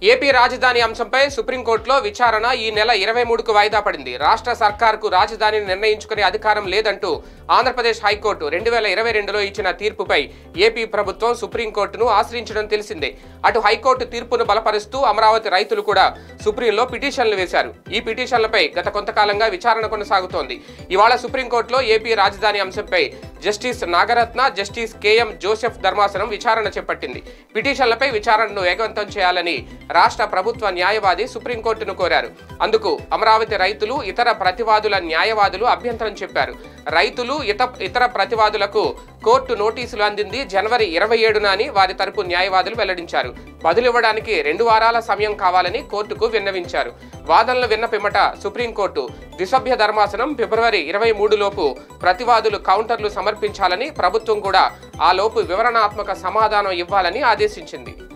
AP రాజధాని అంశంపై సుప్రీంకోర్టులో విచారణ ఈ నెల ఇరవై మూడుకు వాయిదా పడింది రాష్ట్ర సర్కార్కు రాజధానిని నిర్ణయించుకునే అధికారం లేదంటూ ఆంధ్రప్రదేశ్ హైకోర్టు రెండు వేల ఇరవై రెండులో ఇచ్చిన తీర్పుపై ఏపీ ప్రభుత్వం సుప్రీంకోర్టును ఆశ్రయించడం తెలిసిందే అటు హైకోర్టు తీర్పును బలపరుస్తూ అమరావతి రైతులు కూడా సుప్రీంలో పిటిషన్లు వేశారు ఈ పిటిషన్లపై గత కొంతకాలంగా విచారణ కొనసాగుతోంది ఇవాళ సుప్రీంకోర్టులో ఏపీ రాజధాని అంశంపై justice Nagarathna justice KM Joseph ధర్మాసనం విచారణ చేపట్టింది పిటిషన్లపై విచారణను వేగవంతం చేయాలని రాష్ట్ర ప్రభుత్వ న్యాయవాది సుప్రీంకోర్టును కోరారు అందుకు అమరావతి రైతులు ఇతర ప్రతివాదుల న్యాయవాదులు అభ్యంతరం చెప్పారు రైతులు ఇత ఇతర ప్రతివాదులకు కోర్టు నోటీసులు అందింది జనవరి ఇరవై ఏడున అని వారి తరపు న్యాయవాదులు వెల్లడించారు బదులివ్వడానికి రెండు వారాల సమయం కావాలని కోర్టుకు విన్నవించారు వాదనలు విన్న పిమ్మట సుప్రీంకోర్టు ద్విసభ్య ధర్మాసనం ఫిబ్రవరి ఇరవై లోపు ప్రతివాదులు కౌంటర్లు సమర్పించాలని ప్రభుత్వం కూడా ఆ లోపు వివరణాత్మక సమాధానం ఇవ్వాలని ఆదేశించింది